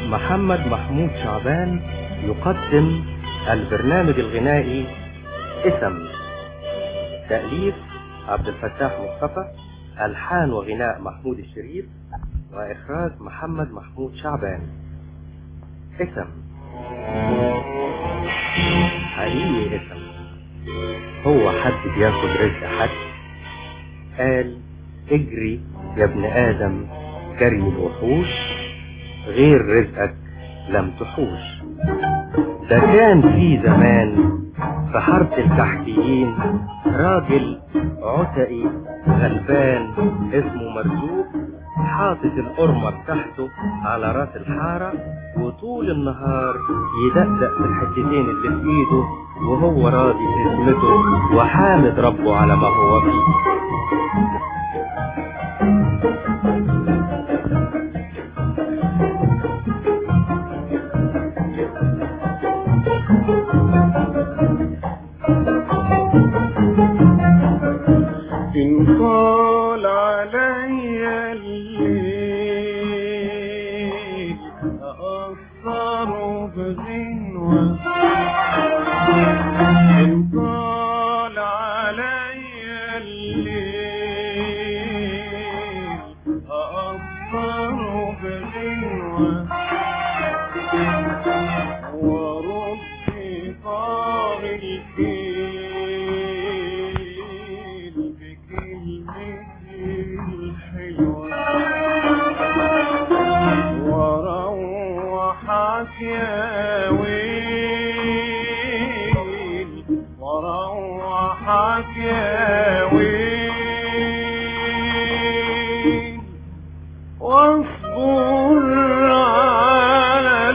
محمد محمود شعبان يقدم البرنامج الغنائي اسم تأليف عبد الفتاح مصطفى ألحان وغناء محمود الشريف وإخراج محمد محمود شعبان اسم حقيقي اسم هو حد بياخد رزق حد قال اجري يا ابن آدم جري الوحوش غير رزقك لم تحوش ده كان في زمان في حارة التحتيين راجل عتقي غلبان اسمه مرزوق حاطط القرمة بتاعته على راس الحارة وطول النهار يدقدق في الحتتين اللي في ايده وهو راضي في اسمته وحامد ربه على ما هو فيه إن طال علي الليل أأثر بغنوة إن طال علي الليل أأثر بغنوة ورب طاغي الفيل بكلمته الحلوة وروحك يا ويل وروحك يا ويل واصبر على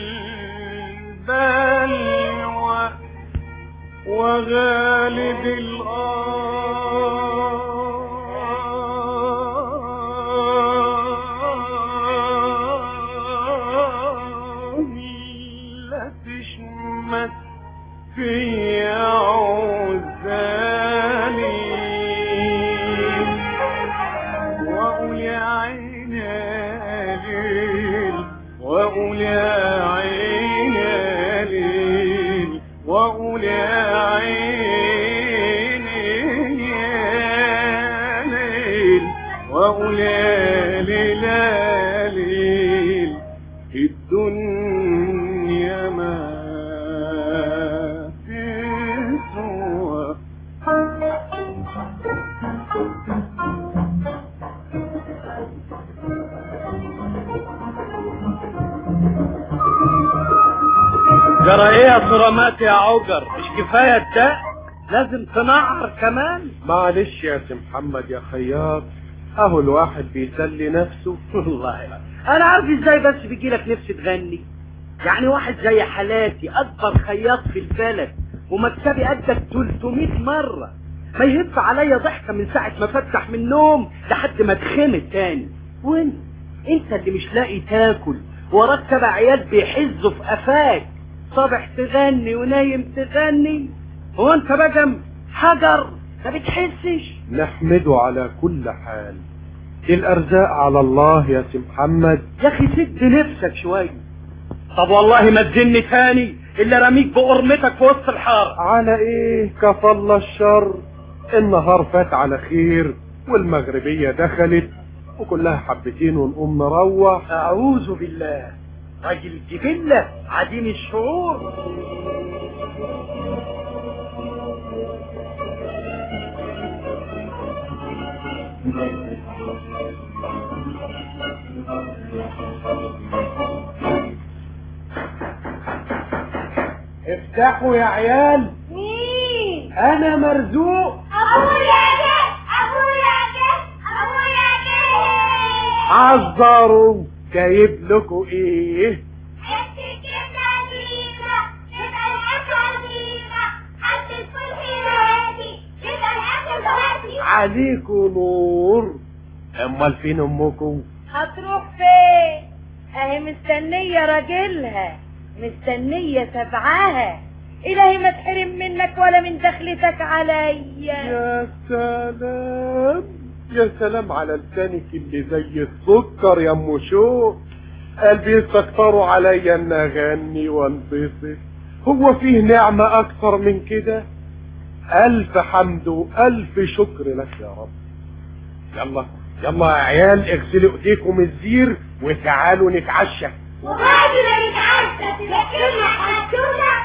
البلوى وغالب الآن لا تشمت في عزالي وأقول يا عيني يا ليل وأقول يا عيني يا ليل وأقول يا عيني يا ليل وأقول يا ليل يا ليل الدنيا ما تسوى جرى ايه يا صرامات يا عجر مش كفايه الدق لازم تنعر كمان معلش يا سي محمد يا خياط اهو الواحد بيسلي نفسه والله انا عارف ازاي بس بيجيلك نفس تغني يعني واحد زي حالاتي اكبر خياط في البلد ومكتبي قدك 300 مره ما يهف عليا ضحكه من ساعه ما فتح من النوم لحد ما اتخمت تاني وانت انت اللي مش لاقي تاكل وراك سبع عيال بيحزوا في قفاك صبح تغني ونايم تغني هو انت بقى حجر ما بتحسش نحمده على كل حال الارزاق على الله يا سي محمد يا اخي سد نفسك شويه طب والله ما تزني تاني الا رميك بقرمتك في وسط الحاره على ايه كفى الله الشر النهار فات على خير والمغربية دخلت وكلها حبتين ونقوم نروح اعوذ بالله راجل جبلة عديم الشعور افتحوا يا عيال مين؟ انا مرزوق أبويا جه أبويا جه أبويا جه حذروا جايب لكم ايه حتة جبنة قديمة تبقى الأكل قديمة حتة فول هادي تبقى الأكل هادي عليكم نور امال فين امكم هتروح فين اهي مستنية راجلها مستنية تبعها الهي ما تحرم منك ولا من دخلتك عليا يا سلام يا سلام على لسانك اللي زي السكر يا ام شوق قال بيستكتروا عليا ان اغني وانبسط هو فيه نعمة اكتر من كده الف حمد والف شكر لك يا رب يلا يلا يا عيال اغسلوا ايديكم الزير وتعالوا نتعشى وبعد ما نتعشى تذكرنا حسونا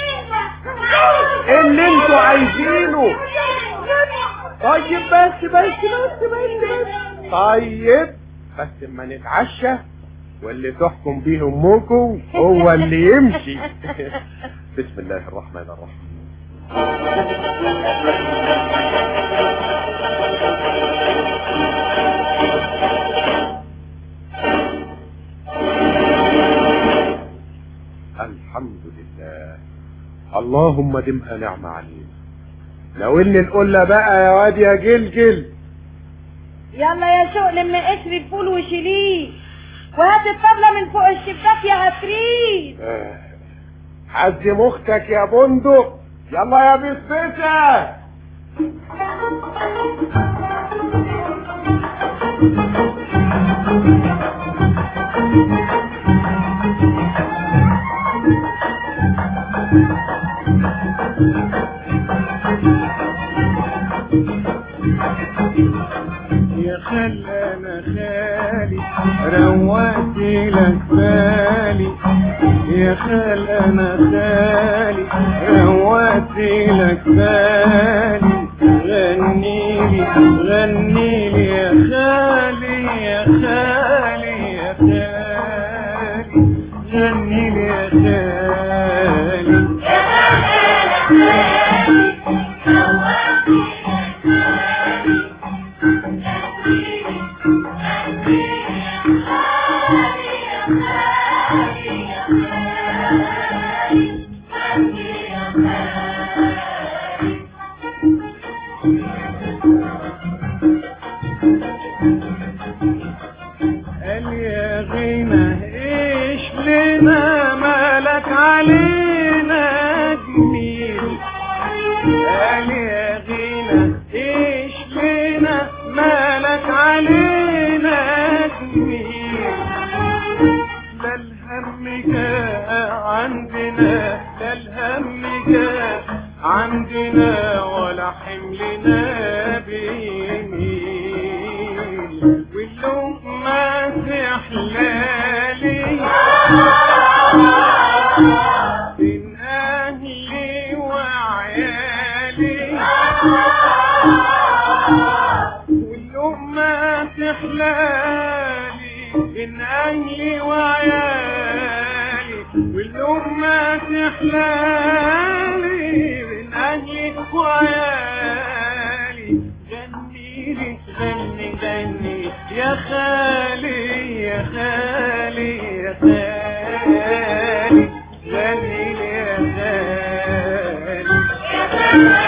اللي انتوا عايزينه طيب بس بس بس بس بس طيب بس اما نتعشى واللي تحكم بيه امكم هو اللي يمشي بسم الله الرحمن الرحيم الحمد لله اللهم دمها نعمة علينا ناولني القلة بقى يا واد يا جلجل يلا يا شوق لم قشر الفول وشيليه وهات الطبلة من فوق الشباك يا عفريت آه. حزم اختك يا بندق يلا يا بسبسة يا خال انا خالي روقت لك بالي يا خال انا خالي روقت لك بالي غنيلي غنيلي يا خالي يا خالي يا خالي غنيلي يا خالي قال يا غنى ايش لنا مالك علينا جميل قال يا غنى ايش لنا مالك علينا جميل لا الهم جاء عندنا لا الهم جاء عندنا ولا حملنا بيميل واللقمة تحلالي بين أهلي وعيالي واللقمة تحلالي بين أهلي وعيالي واللقمة تحلالي بين أهلي وعيالي غنيلي غني غني يا خالي يا خالي يا خالي غنيلي يا خالي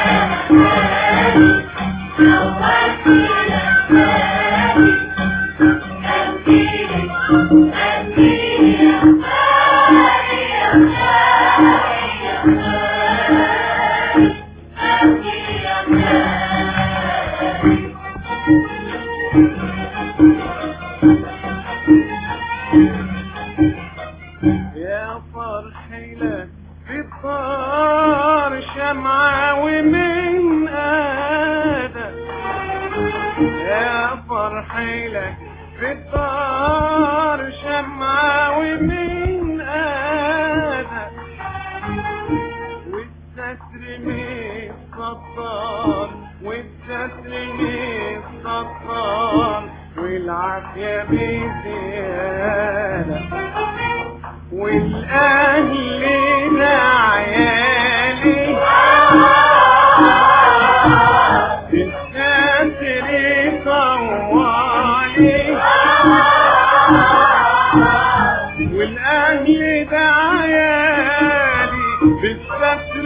يا فرحي لك بالطار شمعة ومن آدم يا فرحي لك بالطار شمعة ومن آدم والستر من الستار والستر من الستار والعافية بزيادة والأهل عيالي الستر طوالي والأهل ده عيالي بالستر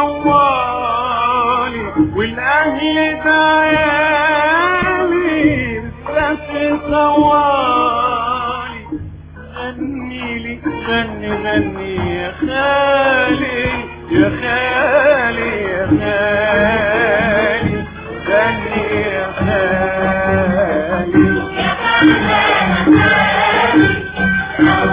طوالي والأهل ده عيالي بالستر طوالي غني لي غني غني يا خالي يا خالي يا خالي غني يا خالي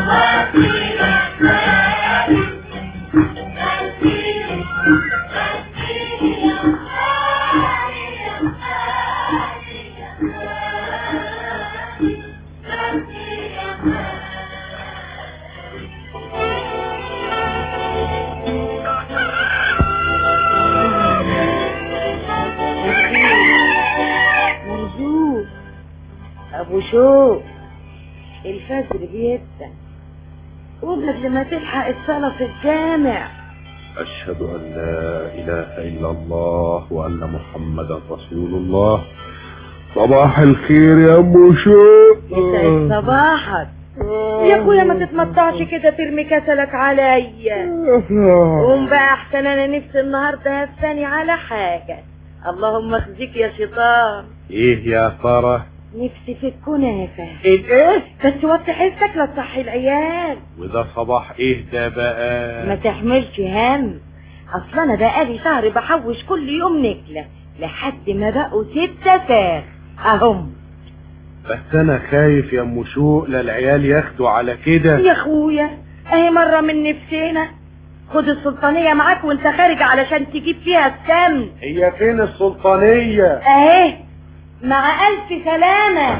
ابو شوق الفجر بيبدأ وقبل ما تلحق الصلاة في الجامع أشهد أن لا إله إلا الله وأن محمدا رسول الله صباح الخير يا أم شوق يسعد صباحك يا اخويا ما تتمطعش كده ترمي كسلك عليا قوم بقى احسن انا نفسي النهارده هفاني على حاجة اللهم اخزيك يا شيطان إيه يا ترى نفسي في الكنافة ايه بس وطي حسك لا تصحي العيال وده صباح إيه ده ما بقى تحملش هم اصل انا بقالي شهر بحوش كل يوم نكلة لحد ما بقوا ستة فاخ اهم بس أنا خايف يا أم شوق لا العيال ياخدوا على كده يا اخويا اهي مرة من نفسنا خد السلطانية معاك وانت خارج علشان تجيب فيها السمن هي فين السلطانية اهي مع الف سلامة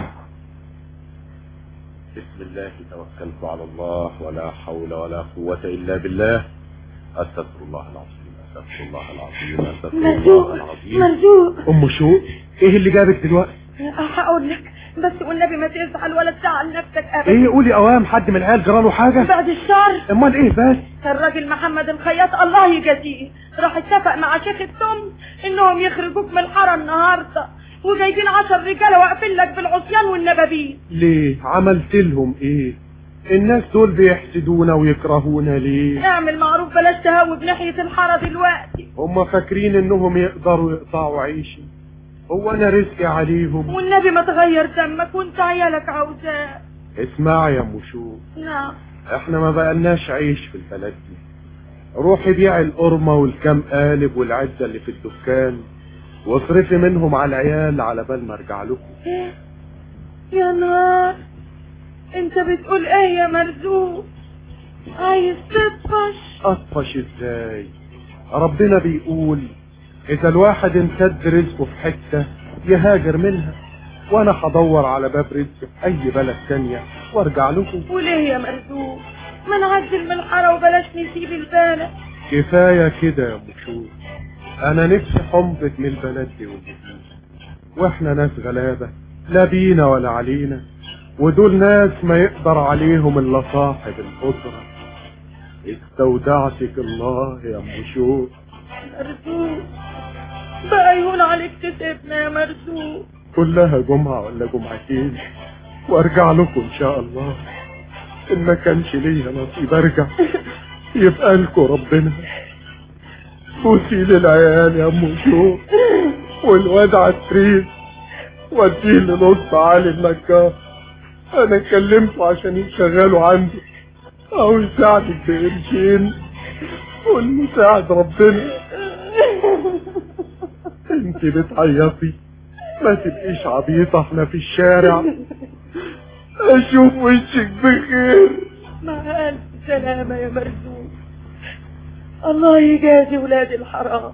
بسم الله توكلت على الله ولا حول ولا قوة إلا بالله أستغفر الله العظيم أستغفر الله العظيم أستغفر الله مرزوق العظيم مرزوق أم شوق إيه اللي جابك دلوقتي هقول لك بس والنبي ما تزعل ولا تزعل نفسك ابدا إيه قولي أوام حد من العيال جراله حاجة بعد الشر أمال إيه بس الراجل محمد الخياط الله يجازيه راح اتفق مع شيخ التم انهم يخرجوك من الحاره النهارده وجايبين عشر رجاله واقفين لك بالعصيان والنبابين ليه عملت لهم إيه الناس دول بيحسدونا ويكرهونا ليه اعمل معروف بلاش تهوب ناحيه الحاره دلوقتي هم فاكرين إنهم يقدروا يقطعوا عيشي هو أنا رزقي عليهم والنبي ما تغير دمك وانت عيالك عاوزاه اسمعي يا أم شوق نعم احنا ما بقالناش عيش في البلد دي روحي بيعي القرمة والكام قالب والعزة اللي في الدكان واصرفي منهم على العيال على بال ما ارجع لكم إيه؟ يا نهار انت بتقول ايه يا مرزوق عايز تطفش اطفش ازاي ربنا بيقول اذا الواحد امتد رزقه في حتة يهاجر منها وانا هدور على باب رزق في اي بلد تانية وارجع لكم وليه يا مرزوق ما نعزل من الحاره وبلاش نسيب البلد كفاية كده يا مشهور انا نفسي حمضة من البلد دي والجديد واحنا ناس غلابة لا بينا ولا علينا ودول ناس ما يقدر عليهم الا صاحب القدرة استودعتك الله يا مشهور مرزوق بقى يهون عليك تسيبنا يا مرزوق كلها جمعة ولا جمعتين وارجع لكم ان شاء الله ان ما كانش ليا نصيب ارجع يبقى لكم ربنا بوسي للعيال يا ام شوق والواد عفريت وديه لنص علي النجار انا كلمته عشان يشغله عندي او يساعدك بقرشين والمساعد ربنا انت بتعيطي ما تبقيش عبيطة احنا في الشارع اشوف وشك بخير مع ألف سلامة يا مرزوق الله يجازي ولاد الحرام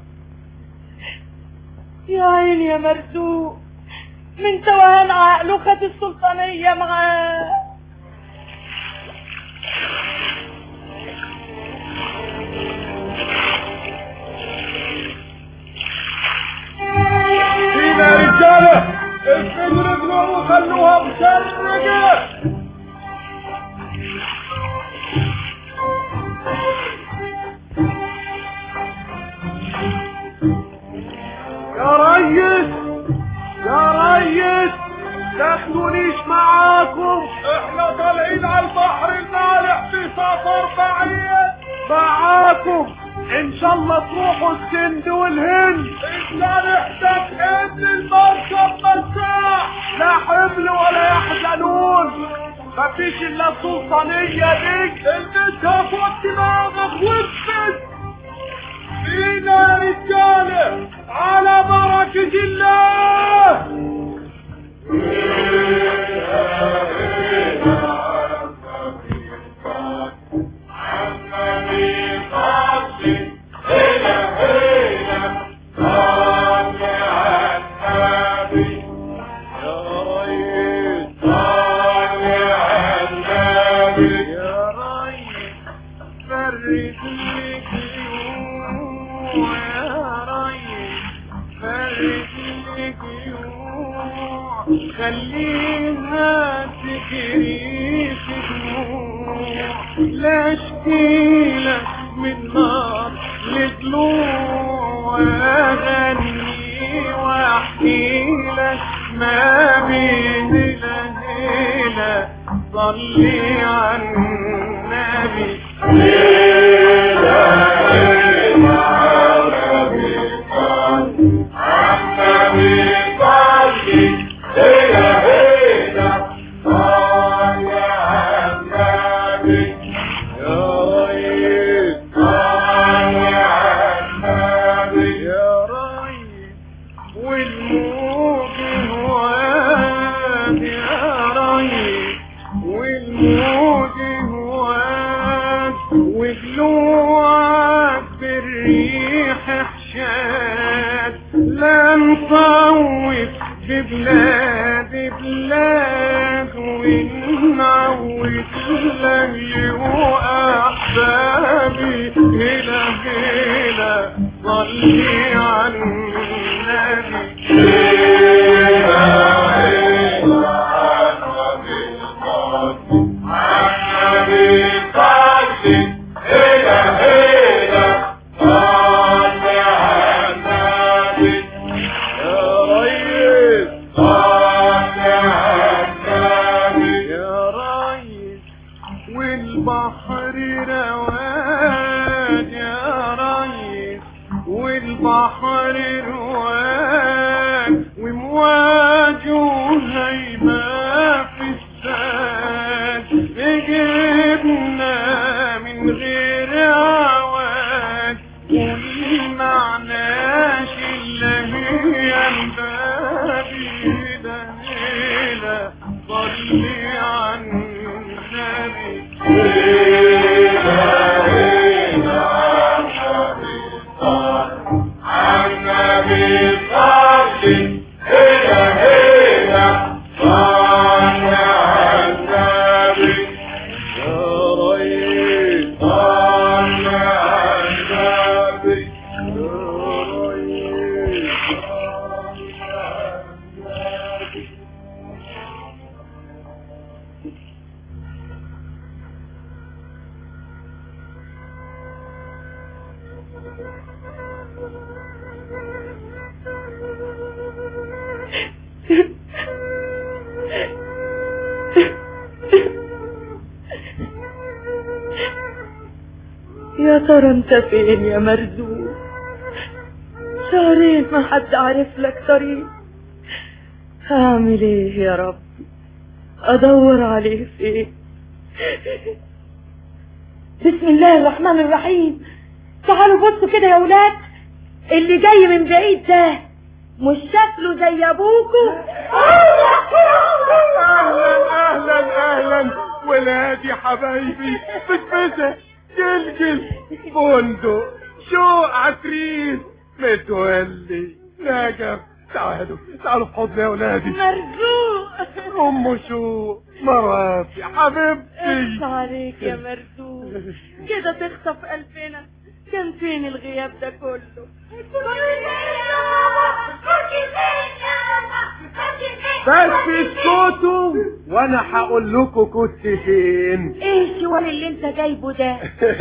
يا عيني يا مرزوق من توهان عقله خد السلطانية معاه فينا يا رجالة افردوا رجلهم وخلوها مشرقة يا ريس يا ريس تاخدونيش معاكم احنا طالعين على البحر المالح في سفر بعيد معاكم ان شاء الله تروحوا السند والهند انت نحتاج ان المركب مساح لا حمل ولا يحزنون مفيش الا السلطانية دي البسها فوق دماغك واتفز فينا يا رجالة على بركة الله خليها لا اشكيلك من نار لطلوع اغني واحكي لك ما بين الهيلة صلي على النبي يا ريس يا ريس والموج هواد يا ريس والموج هواد وبلوعك بالريح حشاد لا نصوت ببلاد بلاد ونعود لي وأحبابي هنا هنا صلي على النبي يا ريس يا ريس والبحر رواد يا ريس والبحر رواد ومواجه هيبة في الساد جبنا من غير عواد والمعناش اللي هي البابي ده هيلة صلي على النبي يا ريس يا ترى انت فين يا مرزوق شهرين ما حد عارف لك طريق هعمل ايه يا رب ادور عليه فين بسم الله الرحمن الرحيم تعالوا بصوا كده يا ولاد اللي جاي من بعيد ده مش شكله زي ابوكوا اهلا اهلا اهلا ولادي حبايبي بسبسة جلجل بندق شوق عتريس متولي نجف تعالوا تعالوا في حضني يا ولادي مرزوق ام شوق مراتي حبيبتي اخس عليك يا مرزوق كده تخطف قلبنا كان فين الغياب ده كله بس اسكتوا وانا هقول لكم كنت فين ايه الشوال اللي انت جايبه ده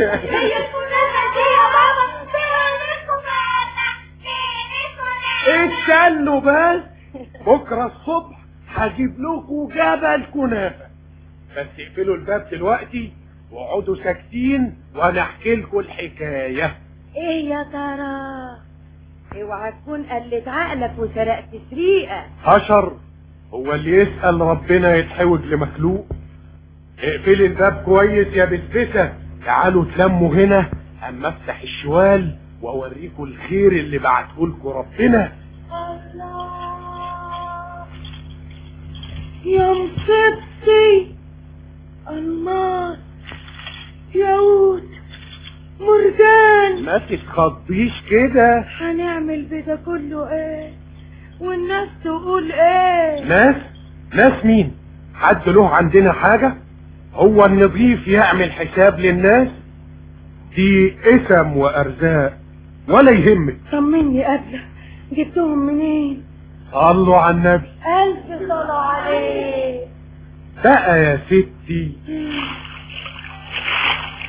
استنوا بس بكره الصبح هجيب لكم جبل كنافه بس اقفلوا الباب دلوقتي واقعدوا ساكتين وانا احكي لكم الحكايه ايه يا ترى اوعى تكون قلت عقلك وسرقت سريقه حشر هو اللي يسأل ربنا يتحوج لمخلوق اقفلي الباب كويس يا بسبسة تعالوا تلموا هنا اما افتح الشوال واوريكم الخير اللي بعتهولكوا ربنا الله يا مصيبتي الماس ياقوت مرجان ما تتخضيش كده هنعمل بده كله ايه والناس تقول ايه ناس ناس مين حد له عندنا حاجة هو النظيف يعمل حساب للناس دي اسم وارزاق ولا يهمك طمني قبلك جبتهم منين صلوا على النبي الف صلاة عليه بقى يا ستي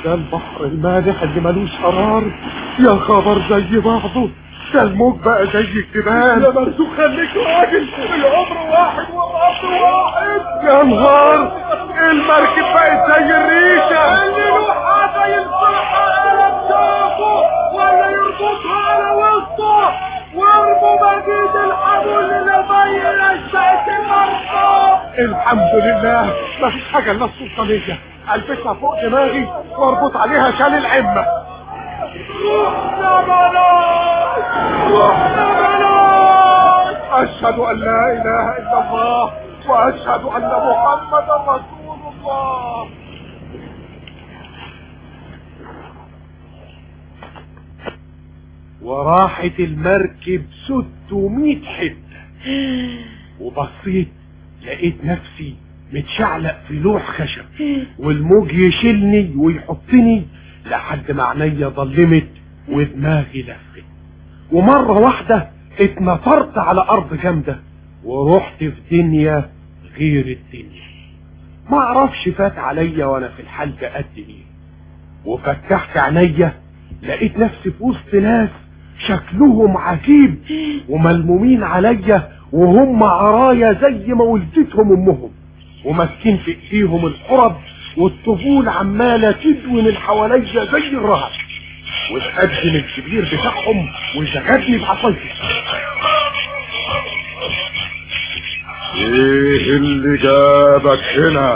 ده البحر المالح اللي ملوش قرار يا خبر زي بعضه ده الموج بقى زي الجبال يا مرزوق خليك راجل العمر واحد والرب واحد يا نهار المركب بقت زي الريشه اللي لوحها زي الصحه قلب شافه ولا يربطها على وسطه وارموا مجيد الحبل للمي نشأت المرصى الحمد لله ما فيش حاجه الا السلطانيه البسها فوق دماغي واربط عليها شال العمه رحنا بلاش رحنا بلاش اشهد ان لا اله الا الله واشهد ان محمدا رسول الله وراحت المركب 600 حته وبصيت لقيت نفسي متشعلق في لوح خشب والموج يشيلني ويحطني لحد ما عينيا ضلمت ودماغي لفت ومرة واحدة اتنطرت على أرض جامدة ورحت في دنيا غير الدنيا ما اعرفش فات عليا وانا في الحال ده قد ايه وفتحت عينيا لقيت نفسي في وسط ناس شكلهم عجيب وملمومين عليا وهم عرايا زي ما ولدتهم امهم وماسكين في ايديهم الحرب والطبول عماله تدوي من حواليا زي الرهب واتقدم الكبير بتاعهم وزغدني بعصايته ايه اللي جابك هنا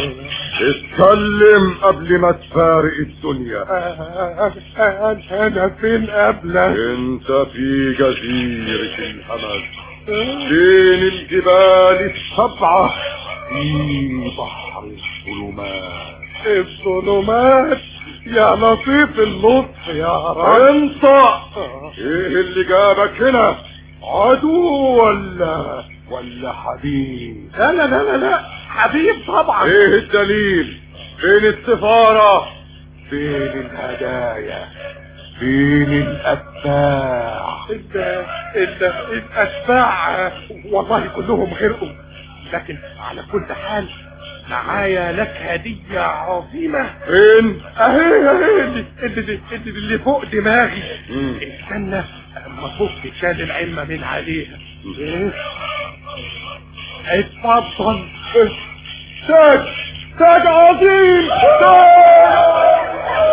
اتكلم قبل ما تفارق الدنيا انا فين قبلك انت في جزيرة الهمس بين الجبال السبعة في بحر الظلمات الظلمات يا لطيف اللطف يا رب انت ايه اللي جابك هنا عدو ولا ولا حبيب لا لا لا لا لا حبيب طبعا ايه الدليل فين السفارة فين الهدايا فين الاتباع ال ال الاتباع والله كلهم غرقوا لكن على كل حال معايا لك هدية عظيمة فين اهي اهي اللي, اللي, اللي, اللي فوق دماغي مم. استنى اما فك شال العلمة من عليها إيه؟ اتفضل تاج تاج عظيم تاج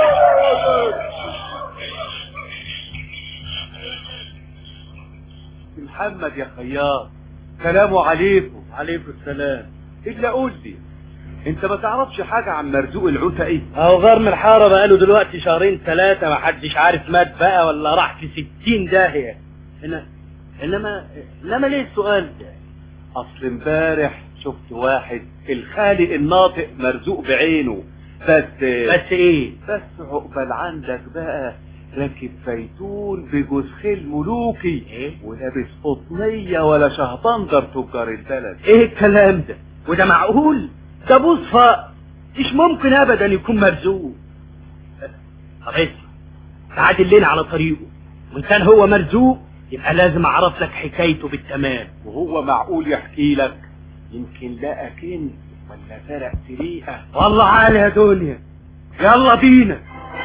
محمد يا خياط سلام عليكم عليكم السلام الا قول لي انت ما تعرفش حاجة عن مرزوق العوتة ايه اهو غرم الحارة بقاله دلوقتي شهرين ثلاثة ما حدش عارف مات بقى ولا راح في ستين داهية إن... انما انما ليه السؤال ده اصل امبارح شفت واحد الخالق الناطق مرزوق بعينه بس بس ايه بس عقبال عندك بقى راكب فيتون بجوز خيل ملوكي إيه؟ ولابس قطنية ولا شهبندر تجار البلد ايه الكلام ده وده معقول ده بوصفة مش ممكن ابدا يكون مرزوق طب اسمع تعادل لنا على طريقه وان كان هو مرزوق يبقى لازم اعرف لك حكايته بالتمام وهو معقول يحكي لك يمكن لقى كنز ولا سرق سريقة والله عالي يا دنيا يلا بينا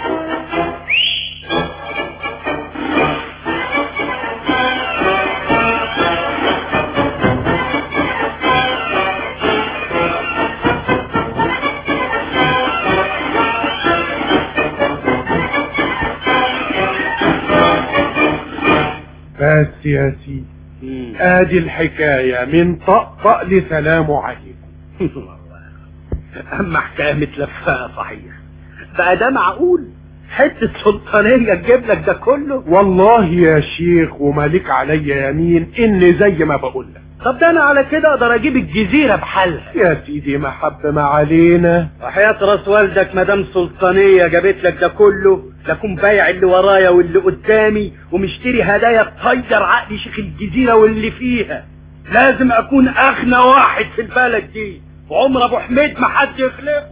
بس يا سيدي ادي الحكاية من طقطق لسلام عليكم اما حكايه متلفقه صحيح بقى ده معقول حته سلطانيه تجيب لك ده كله والله يا شيخ ومالك عليا يمين ان زي ما بقول لك طب ده انا على كده اقدر اجيب الجزيره بحالها يا سيدي محب ما علينا وحياة راس والدك مدام سلطانية جابت لك ده كله لكون بايع اللي ورايا واللي قدامي ومشتري هدايا تطير عقل شيخ الجزيرة واللي فيها لازم اكون اغنى واحد في البلد دي وعمر ابو حميد ما حد يخلفه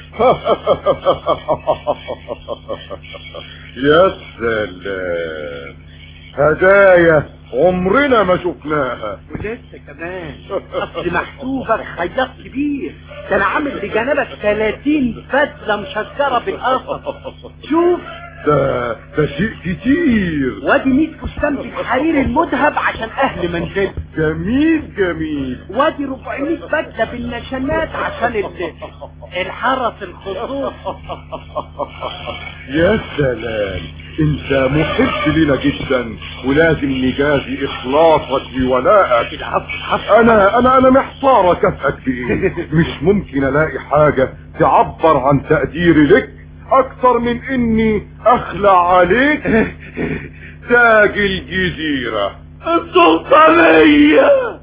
يا سلام هدايا عمرنا ما شفناها ولسه كمان اصل محسوبك خياط كبير ده انا عامل لجنبك 30 بدله مشجره بالقصب شوف ده ده شيء كتير وادي 100 فستان بالحرير المذهب عشان اهل منزل جميل جميل وادي 400 بدله بالنشانات عشان ال- الحرس الخصوص يا سلام انت محب لنا جدا ولازم نجازي اخلاصك وولائك العفو العفو انا انا انا محتار اكافئك بايه مش ممكن الاقي حاجة تعبر عن تقديري لك اكتر من اني اخلع عليك تاج الجزيرة السلطانيه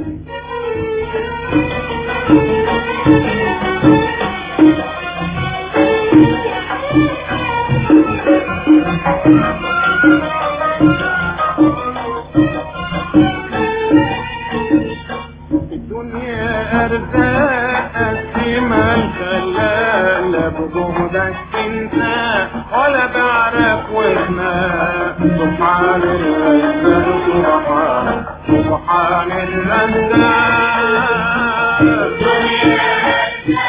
الدنيا أرزاق قسمها الخلال بجهدك انت ولا بعرف واسمها سبحان الرزاق سبحان سبحان الرزاق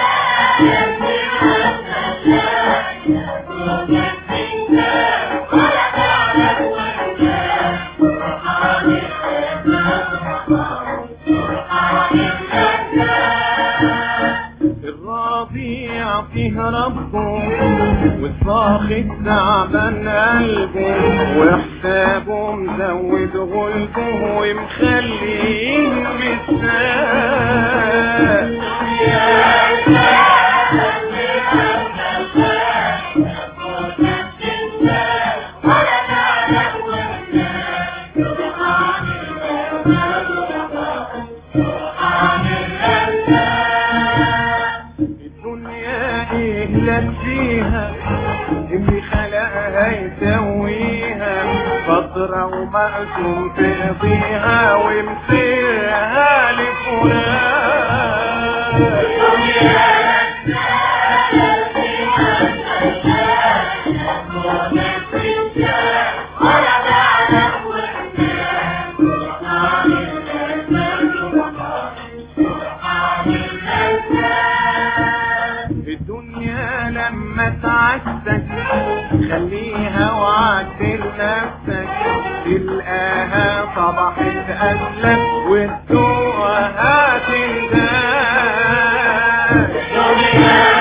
الراضي يعطيه ربه والساخط تعبان قلبه وحسابه مزود غلبه ومخليه بالساق الدنيا ايه لك فيها اللي خلقها يسويها فترة ومقسوم تقضيها ومسيرها لفلان الدنيا لما تعسك خليها وعدل نفسك تلقاها صبحت قبلك وتدوقها تنداك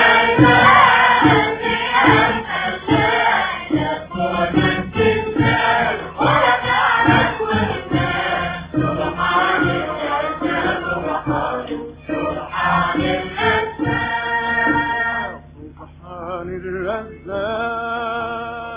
سبحان الرزاق